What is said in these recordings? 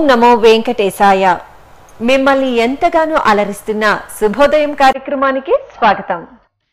నమో వెంకటేశాయ మిమ్మల్ని ఎంతగానో అలరిస్తున్న శుభోదయం కార్యక్రమానికి స్వాగతం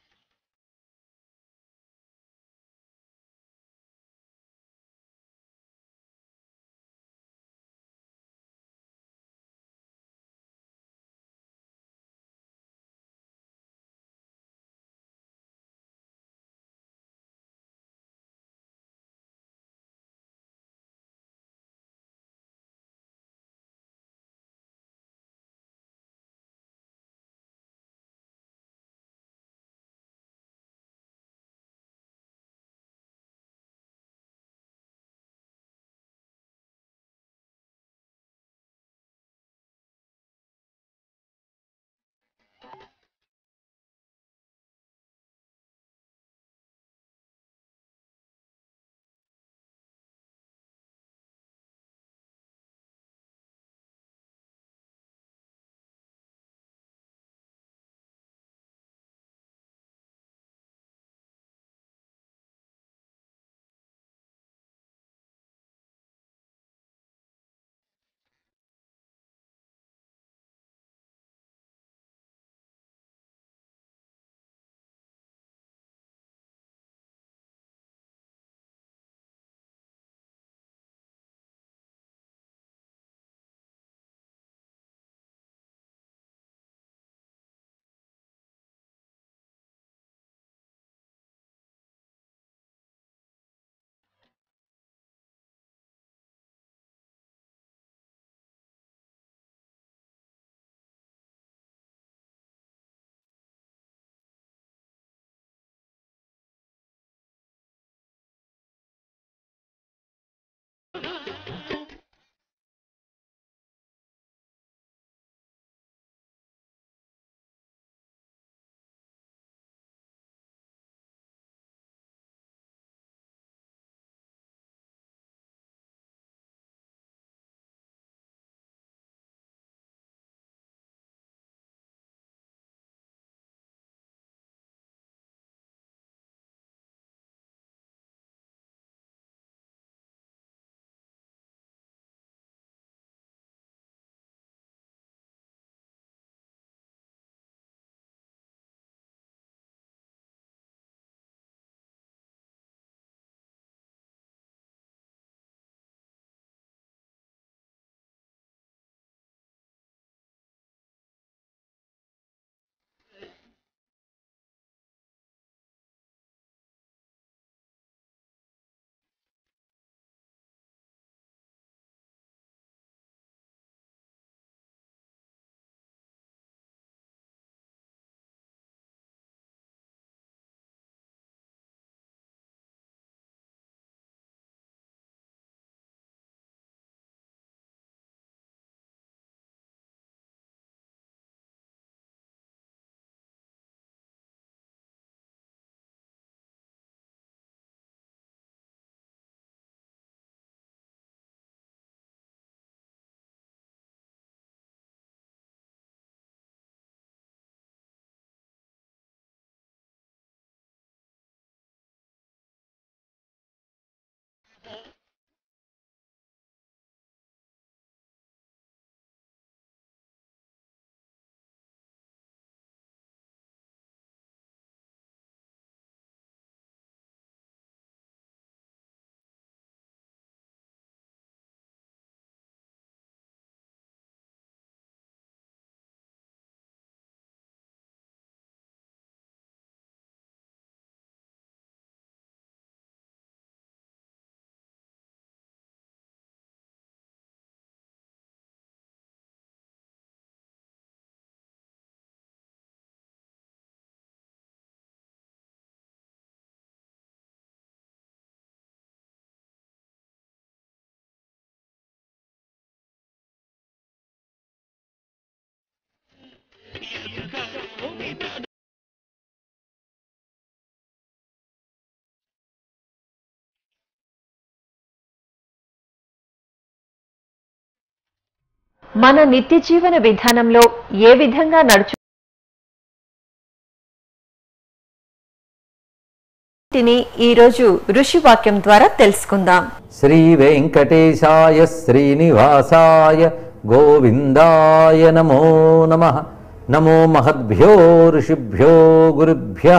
మన నిత్య జీవన విధానంలో ఏ విధంగా నడుచు వీటన్నింటినీ ఈరోజు ఋషి వాక్యం ద్వారా తెలుసుకుందాం శ్రీ వెంకటేశాయ శ్రీనివాసాయ గోవిందాయ నమో నమ నమో మహద్భ్యో ఋషిభ్యో గురుభ్య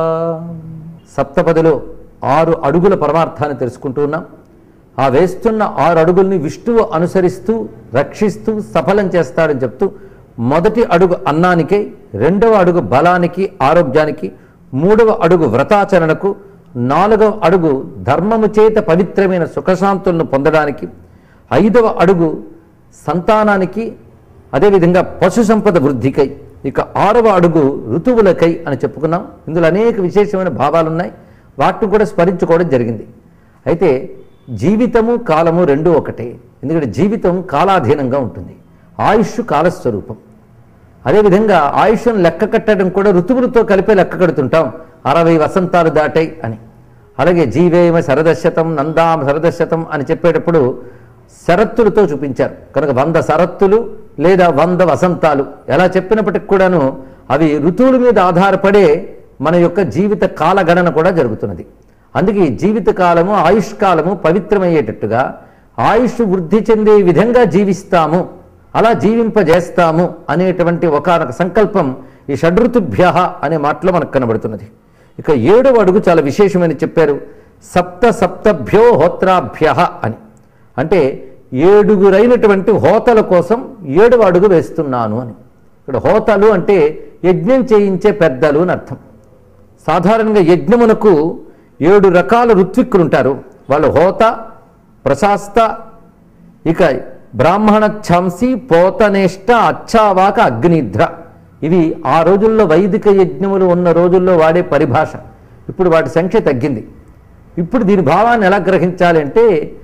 సప్తపదిలో ఆరు అడుగుల పరమార్థాన్ని తెలుసుకుంటూ ఉన్నాం ఆ వేస్తున్న ఆరు అడుగుల్ని విష్ణువు అనుసరిస్తూ రక్షిస్తూ సఫలం చేస్తాడని చెప్తూ మొదటి అడుగు అన్నానికి రెండవ అడుగు బలానికి ఆరోగ్యానికి మూడవ అడుగు వ్రతాచరణకు నాలుగవ అడుగు ధర్మము చేత పవిత్రమైన సుఖశాంతులను పొందడానికి ఐదవ అడుగు సంతానానికి అదేవిధంగా పశు సంపద వృద్ధికై ఇక ఆరవ అడుగు ఋతువులకై అని చెప్పుకున్నాం ఇందులో అనేక విశేషమైన భావాలు ఉన్నాయి వాటిని కూడా స్మరించుకోవడం జరిగింది అయితే జీవితము కాలము రెండు ఒకటే ఎందుకంటే జీవితం కాలాధీనంగా ఉంటుంది ఆయుష్ కాలస్వరూపం అదేవిధంగా ఆయుష్ను లెక్క కట్టడం కూడా ఋతువులతో కలిపే లెక్క కడుతుంటాం అరవై వసంతాలు దాటాయి అని అలాగే జీవేమ శరదశతం నందామ శరదశతం అని చెప్పేటప్పుడు శరత్తులతో చూపించారు కనుక వంద శరత్తులు లేదా వంద వసంతాలు ఎలా చెప్పినప్పటికి కూడాను అవి ఋతువుల మీద ఆధారపడే మన యొక్క జీవిత కాలగణన కూడా జరుగుతున్నది అందుకే ఈ జీవిత కాలము ఆయుష్ కాలము పవిత్రమయ్యేటట్టుగా ఆయుష్ వృద్ధి చెందే విధంగా జీవిస్తాము అలా జీవింపజేస్తాము అనేటువంటి ఒకనొక సంకల్పం ఈ షడ్ఋతుభ్య అనే మాటలో మనకు కనబడుతున్నది ఇక ఏడవ అడుగు చాలా విశేషమని చెప్పారు సప్త సప్తభ్యో హోత్రాభ్య అని అంటే ఏడుగురైనటువంటి హోతల కోసం ఏడవ అడుగు వేస్తున్నాను అని ఇక్కడ హోతలు అంటే యజ్ఞం చేయించే పెద్దలు అని అర్థం సాధారణంగా యజ్ఞమునకు ఏడు రకాల ఋత్విక్కులు ఉంటారు వాళ్ళు హోత ప్రశాస్త ఇక బ్రాహ్మణ ఛంసి పోతనేష్ట అచ్చావాక అగ్నిద్ర ఇవి ఆ రోజుల్లో వైదిక యజ్ఞములు ఉన్న రోజుల్లో వాడే పరిభాష ఇప్పుడు వాటి సంఖ్య తగ్గింది ఇప్పుడు దీని భావాన్ని ఎలా గ్రహించాలి అంటే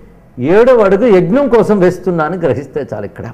ఏడవ అడుగు యజ్ఞం కోసం వేస్తున్నాను గ్రహిస్తే చాలు ఇక్కడ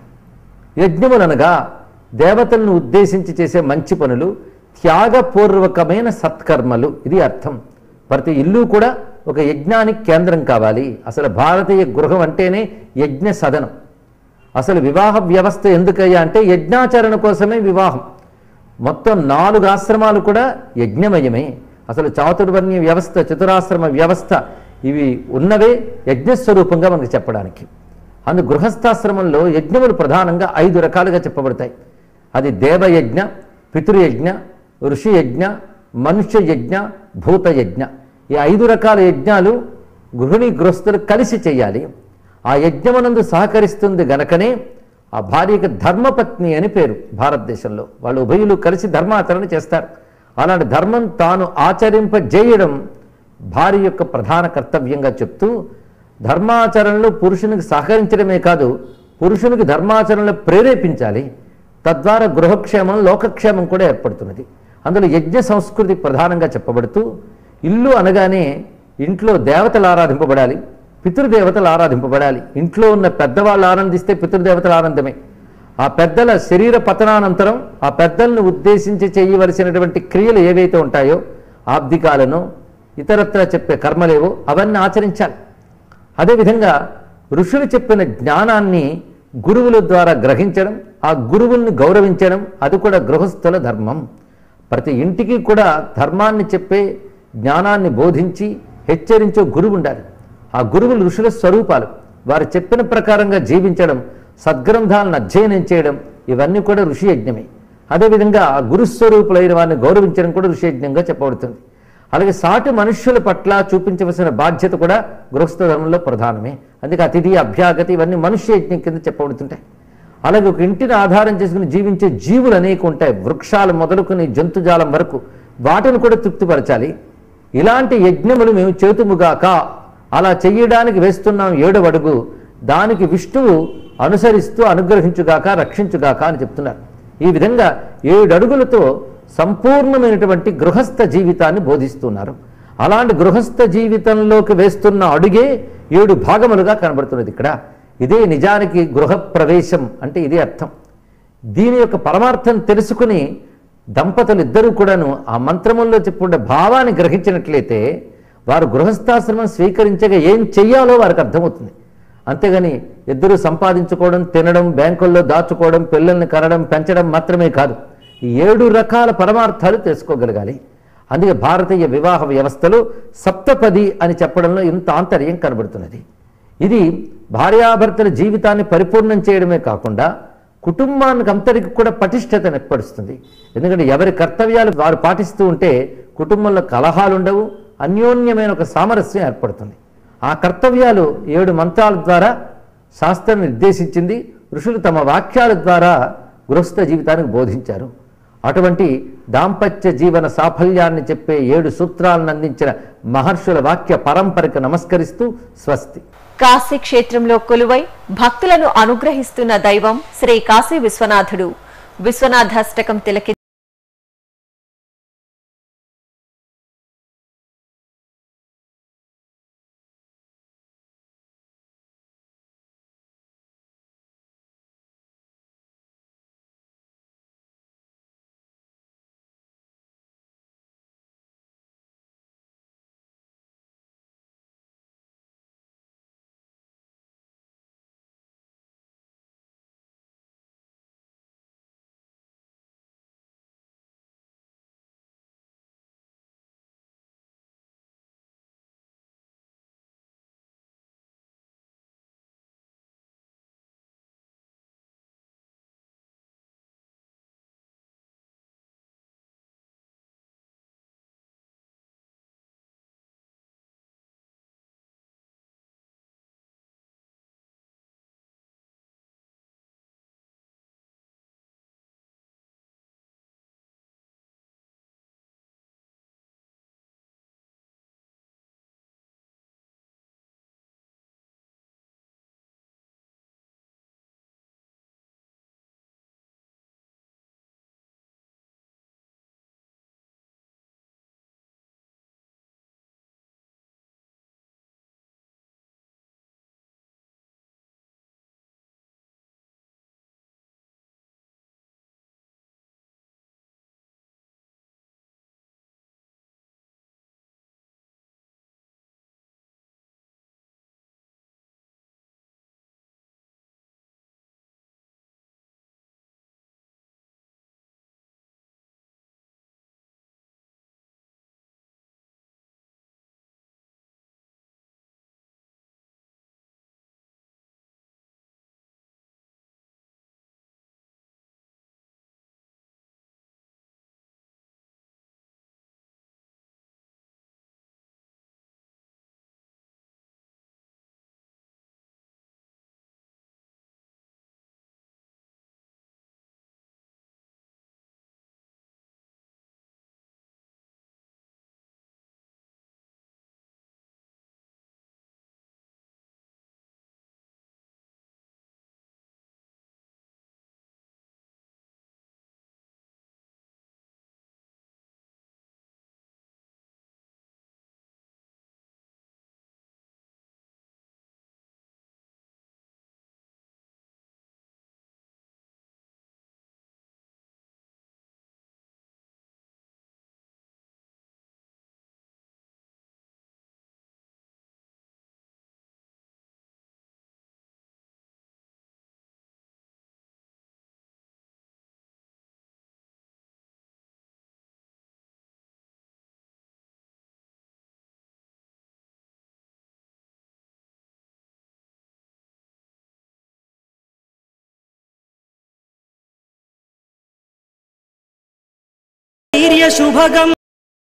యజ్ఞములనగా దేవతలను ఉద్దేశించి చేసే మంచి పనులు త్యాగపూర్వకమైన సత్కర్మలు ఇది అర్థం ప్రతి ఇల్లు కూడా ఒక యజ్ఞానికి కేంద్రం కావాలి అసలు భారతీయ గృహం అంటేనే యజ్ఞ సదనం అసలు వివాహ వ్యవస్థ ఎందుకయ్యా అంటే యజ్ఞాచరణ కోసమే వివాహం మొత్తం నాలుగు ఆశ్రమాలు కూడా యజ్ఞమయమే అసలు చాతుర్వర్ణ్య వ్యవస్థ చతురాశ్రమ వ్యవస్థ ఇవి ఉన్నవే యజ్ఞస్వరూపంగా మనకు చెప్పడానికి అందు గృహస్థాశ్రమంలో యజ్ఞములు ప్రధానంగా ఐదు రకాలుగా చెప్పబడతాయి అది దేవయజ్ఞ పితృయజ్ఞ ఋషి యజ్ఞ మనుష్య యజ్ఞ భూత యజ్ఞ ఈ ఐదు రకాల యజ్ఞాలు గృహిణి గృహస్థులు కలిసి చేయాలి ఆ యజ్ఞమునందు సహకరిస్తుంది గనకనే ఆ భార్యకి ధర్మపత్ని అని పేరు భారతదేశంలో వాళ్ళు ఉభయులు కలిసి ధర్మాచరణ చేస్తారు అలాంటి ధర్మం తాను ఆచరింపజేయడం భార్య యొక్క ప్రధాన కర్తవ్యంగా చెప్తూ ధర్మాచరణలో పురుషునికి సహకరించడమే కాదు పురుషునికి ధర్మాచరణలో ప్రేరేపించాలి తద్వారా గృహక్షేమం లోకక్షేమం కూడా ఏర్పడుతున్నది అందులో యజ్ఞ సంస్కృతి ప్రధానంగా చెప్పబడుతూ ఇల్లు అనగానే ఇంట్లో దేవతలు ఆరాధింపబడాలి పితృదేవతలు ఆరాధింపబడాలి ఇంట్లో ఉన్న పెద్దవాళ్ళు ఆనందిస్తే పితృదేవతల ఆనందమే ఆ పెద్దల శరీర పతనానంతరం ఆ పెద్దలను ఉద్దేశించి చేయవలసినటువంటి క్రియలు ఏవైతే ఉంటాయో ఆబ్దికాలను ఇతరత్ర చెప్పే కర్మలేవో అవన్నీ ఆచరించాలి అదేవిధంగా ఋషులు చెప్పిన జ్ఞానాన్ని గురువుల ద్వారా గ్రహించడం ఆ గురువుల్ని గౌరవించడం అది కూడా గృహస్థుల ధర్మం ప్రతి ఇంటికి కూడా ధర్మాన్ని చెప్పే జ్ఞానాన్ని బోధించి హెచ్చరించే గురువు ఉండాలి ఆ గురువులు ఋషుల స్వరూపాలు వారు చెప్పిన ప్రకారంగా జీవించడం సద్గ్రంథాలను అధ్యయనం చేయడం ఇవన్నీ కూడా ఋషి యజ్ఞమే అదేవిధంగా ఆ గురుస్వరూపులైన వారిని గౌరవించడం కూడా ఋషి యజ్ఞంగా చెప్పబడుతుంది అలాగే సాటి మనుష్యుల పట్ల చూపించవలసిన బాధ్యత కూడా గృహస్థ ధర్మంలో ప్రధానమే అందుకే అతిథి అభ్యాగతి ఇవన్నీ మనుష్య యజ్ఞం కింద చెప్పబడుతుంటాయి అలాగే ఒక ఇంటిని ఆధారం చేసుకుని జీవించే జీవులు అనేక ఉంటాయి వృక్షాలు మొదలుకుని జంతుజాలం వరకు వాటిని కూడా తృప్తిపరచాలి ఇలాంటి యజ్ఞములు మేము చేతుముగాక అలా చెయ్యడానికి వేస్తున్నాం ఏడవ అడుగు దానికి విష్ణువు అనుసరిస్తూ అనుగ్రహించుగాక రక్షించుగాక అని చెప్తున్నారు ఈ విధంగా ఏడు అడుగులతో సంపూర్ణమైనటువంటి గృహస్థ జీవితాన్ని బోధిస్తున్నారు అలాంటి గృహస్థ జీవితంలోకి వేస్తున్న అడుగే ఏడు భాగములుగా కనబడుతున్నది ఇక్కడ ఇదే నిజానికి గృహ ప్రవేశం అంటే ఇదే అర్థం దీని యొక్క పరమార్థం తెలుసుకుని దంపతులు ఇద్దరూ కూడాను ఆ మంత్రముల్లో చెప్పుకున్న భావాన్ని గ్రహించినట్లయితే వారు గృహస్థాశ్రమం స్వీకరించగా ఏం చెయ్యాలో వారికి అర్థమవుతుంది అంతేగాని ఇద్దరు సంపాదించుకోవడం తినడం బ్యాంకుల్లో దాచుకోవడం పిల్లల్ని కనడం పెంచడం మాత్రమే కాదు ఈ ఏడు రకాల పరమార్థాలు తెలుసుకోగలగాలి అందుకే భారతీయ వివాహ వ్యవస్థలో సప్తపది అని చెప్పడంలో ఇంత ఆంతర్యం కనబడుతున్నది ఇది భార్యాభర్తల జీవితాన్ని పరిపూర్ణం చేయడమే కాకుండా కుటుంబానికి అంతరికి కూడా పటిష్టతను ఏర్పరుస్తుంది ఎందుకంటే ఎవరి కర్తవ్యాలు వారు పాటిస్తూ ఉంటే కుటుంబంలో కలహాలు ఉండవు అన్యోన్యమైన ఒక సామరస్యం ఏర్పడుతుంది ఆ కర్తవ్యాలు ఏడు మంత్రాల ద్వారా శాస్త్రం నిర్దేశించింది ఋషులు తమ వాక్యాల ద్వారా గృహస్థ జీవితానికి బోధించారు అటువంటి దాంపత్య జీవన సాఫల్యాన్ని చెప్పే ఏడు సూత్రాలను అందించిన మహర్షుల వాక్య పరంపరకు నమస్కరిస్తూ స్వస్తి కాశీ క్షేత్రంలో కొలువై భక్తులను అనుగ్రహిస్తున్న దైవం శ్రీ కాశీ విశ్వనాథుడు విశ్వనాథాష్టకం తిలకి वीर्यशुभगम्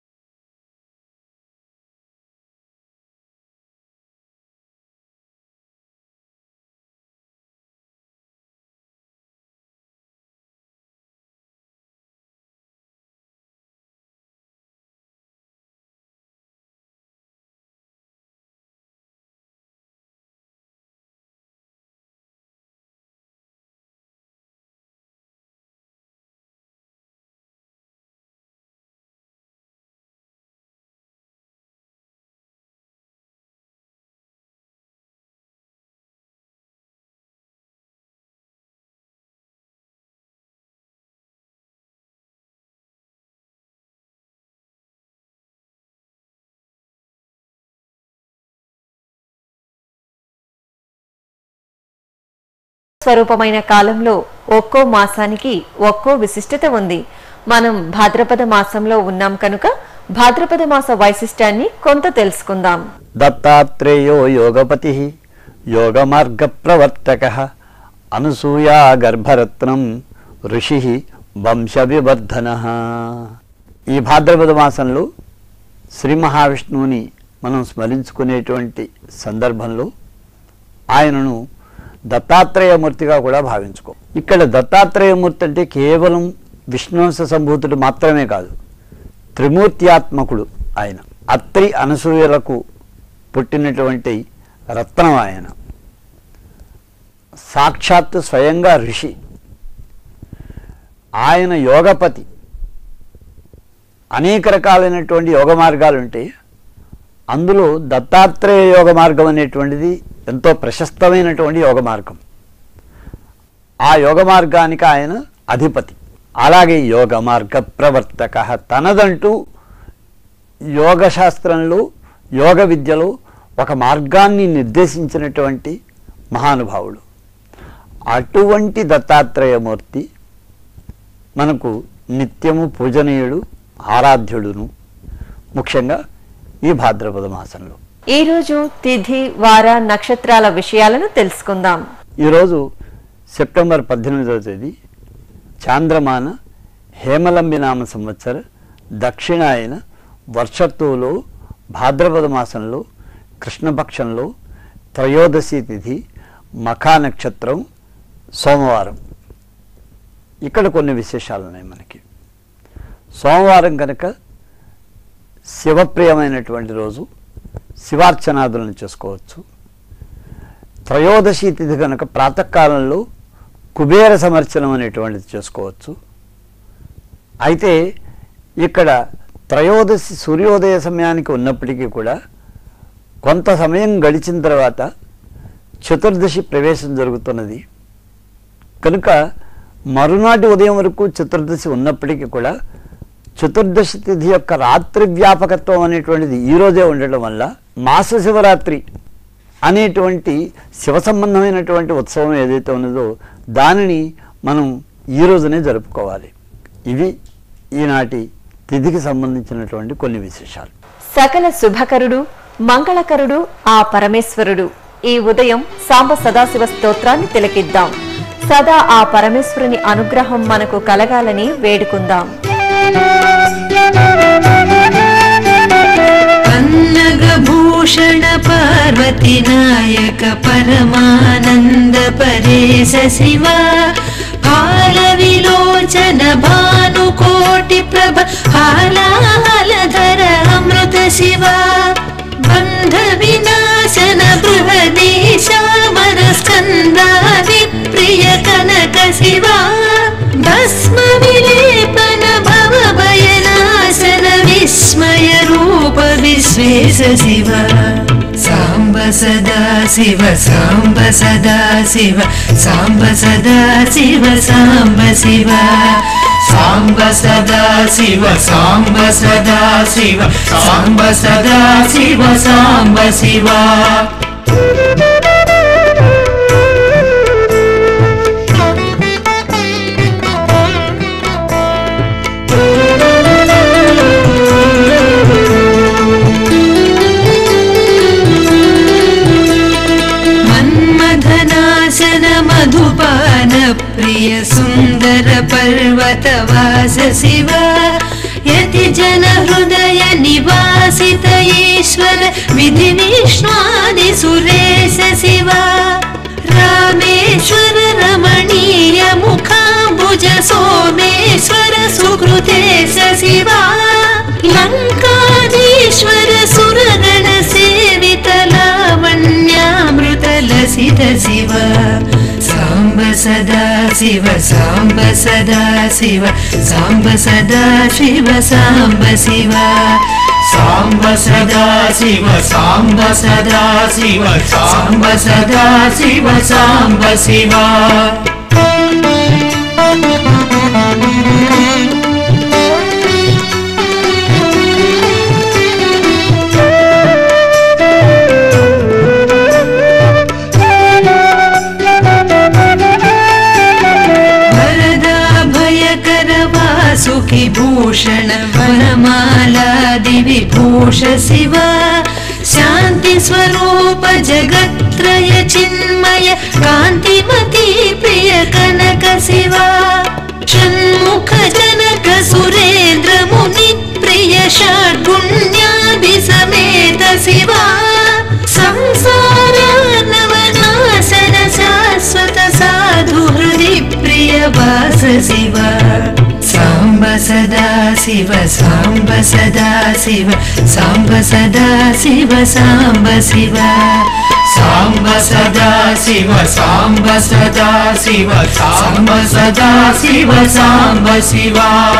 స్వరూపమైన కాలంలో ఒక్కో మాసానికి ఒక్కో విశిష్టత ఉంది మనం భాద్రపద మాసంలో ఉన్నాం కనుక భాద్రపద మాస వైశిష్ట్యాన్ని కొంత తెలుసుకుందాం దత్తాత్రేయో యోగపతి యోగమార్గ ప్రవర్తక అనసూయా గర్భరత్నం ఋషి వంశవివర్ధన ఈ భాద్రపద మాసంలో శ్రీ మహావిష్ణువుని మనం స్మరించుకునేటువంటి సందర్భంలో ఆయనను దత్తాత్రేయమూర్తిగా కూడా భావించుకో ఇక్కడ దత్తాత్రేయమూర్తి అంటే కేవలం విష్ణువంశ సంభూతుడు మాత్రమే కాదు త్రిమూర్త్యాత్మకుడు ఆయన అత్రి అనసూయలకు పుట్టినటువంటి రత్నం ఆయన సాక్షాత్తు స్వయంగా ఋషి ఆయన యోగపతి అనేక రకాలైనటువంటి యోగ మార్గాలు ఉంటాయి అందులో దత్తాత్రేయ యోగ మార్గం అనేటువంటిది ఎంతో ప్రశస్తమైనటువంటి యోగ మార్గం ఆ యోగ మార్గానికి ఆయన అధిపతి అలాగే యోగ మార్గ ప్రవర్తక తనదంటూ యోగ శాస్త్రంలో యోగ విద్యలో ఒక మార్గాన్ని నిర్దేశించినటువంటి మహానుభావుడు అటువంటి దత్తాత్రేయమూర్తి మనకు నిత్యము పూజనీయుడు ఆరాధ్యుడును ముఖ్యంగా ఈ భాద్రపద మాసంలో ఈ రోజు తిథి వార నక్షత్రాల విషయాలను తెలుసుకుందాం ఈరోజు సెప్టెంబర్ పద్దెనిమిదవ తేదీ చాంద్రమాన హేమలంబి నామ సంవత్సర దక్షిణాయన వర్షత్తువులో భాద్రపద మాసంలో కృష్ణపక్షంలో త్రయోదశి తిథి మఖా నక్షత్రం సోమవారం ఇక్కడ కొన్ని విశేషాలు ఉన్నాయి మనకి సోమవారం కనుక శివప్రియమైనటువంటి రోజు శివార్చనాదులను చేసుకోవచ్చు త్రయోదశి తిథి కనుక ప్రాతకాలంలో కుబేర సమర్చనం అనేటువంటిది చేసుకోవచ్చు అయితే ఇక్కడ త్రయోదశి సూర్యోదయ సమయానికి ఉన్నప్పటికీ కూడా కొంత సమయం గడిచిన తర్వాత చతుర్దశి ప్రవేశం జరుగుతున్నది కనుక మరునాటి ఉదయం వరకు చతుర్దశి ఉన్నప్పటికీ కూడా చతుర్దశి తిథి యొక్క రాత్రి వ్యాపకత్వం అనేటువంటిది ఈ రోజే ఉండటం వల్ల మాస శివరాత్రి అనేటువంటి శివ సంబంధమైనటువంటి ఉత్సవం ఏదైతే ఉన్నదో దానిని మనం ఈ రోజునే జరుపుకోవాలి ఇవి ఈనాటి తిథికి సంబంధించినటువంటి కొన్ని విశేషాలు సకల శుభకరుడు మంగళకరుడు ఆ పరమేశ్వరుడు ఈ ఉదయం సాంబ సదాశివ స్తోత్రాన్ని తిలకిద్దాం సదా ఆ పరమేశ్వరుని అనుగ్రహం మనకు కలగాలని వేడుకుందాం पन्नगभूषण पार्वतीनायक परमानन्द परेश शिवा हालविलोचन भानुकोटिप्रभ हालाहलधर अमृत शिवा बन्धविनाशन बृहदीशामरस्कन्दादि प्रिय कनक शिवा भस्म विलेपन भव भयनाशन विस्मय रूप विश्वेश शिव साम्ब सदा शिव साम्ब सदा शिव साम्ब सदा शिव साम्ब शिव సాంబ సదా శివ సాంబ సదా శివ సాంబ సదా శివ సాంబ శివ मन्मथनाशन मधुपान प्रिय सुन्दर पर्वतवास शिव यति जन हृदय निवासित ईश्वर विधि विष्णादि सुरेश शिव रामेश्वर रमणीय मुखाम्बुज सोमेश्वर सुकृतेश शिवा लङ्काधीश्वर सुरगण सेवित लावण्यामृतलसित शिव साम्ब सदा शिव साम्ब सदा शिव साम्ब सदा शिव साम्ब शिव సాంబ సదా శివ సాంబ సదా శివ సాంబ సదా శివ సాంబ శివ वरदा भयकर वासुकि भूषण वनमाला विभूष शिव शान्तिस्वरूप जगत्त्रय चिन्मय कान्तिमती प्रिय कनक शिव षण्मुख जनक सुरेन्द्र मुनि प्रिय षड्गुण्याभिसमेत शिवा संसारानवनाशन शाश्वत साधु हृदि प्रिय वास शिव साम्ब सदा शिव साम्ब सदा शिव साम्ब सदा शिव साम्ब शिव సాంబ సదా శివ సాంబ సదా శివ సాంబ సదా శివ సాంబ శివ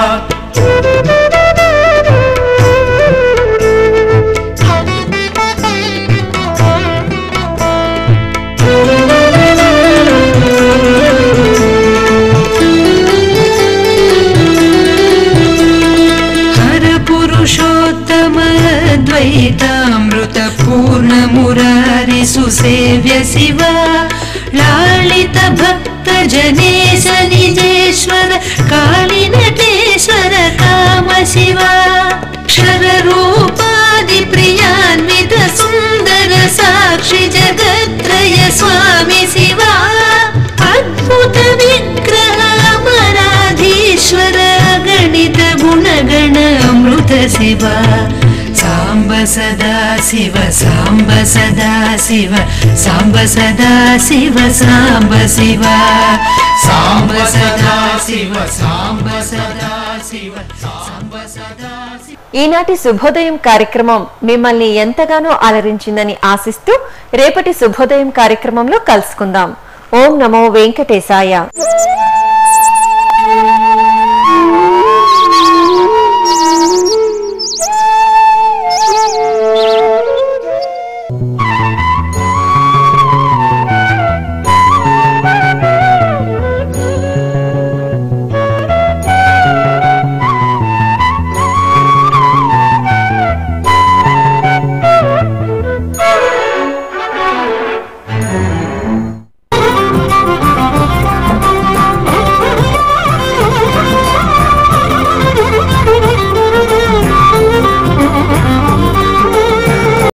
हर पुरुषोत्तम द्वैतामृत पूर्ण मुरारि सुसेव्य शिव लालित भक्त जनेश निजेश्वर काली नटेश्वर काम शिव क्षर रूपादि प्रियान्वित सुन्दर साक्षि जगत्त्रय स्वामि शिवा अद्भुत विग्रह अमराधीश्वर गणित गुणगण अमृत शिव साम्ब सदा शिव साम्ब सदा शिव साम्ब सदा शिव साम्ब शिव సాంబ సదా శివ సాంబ సదా శివ సాంబ సదా శివ ఈనాటి శుభోదయం కార్యక్రమం మిమ్మల్ని ఎంతగానో అలరించిందని ఆశిస్తూ రేపటి శుభోదయం కార్యక్రమంలో కలుసుకుందాం ఓం నమో వెంకటేశాయ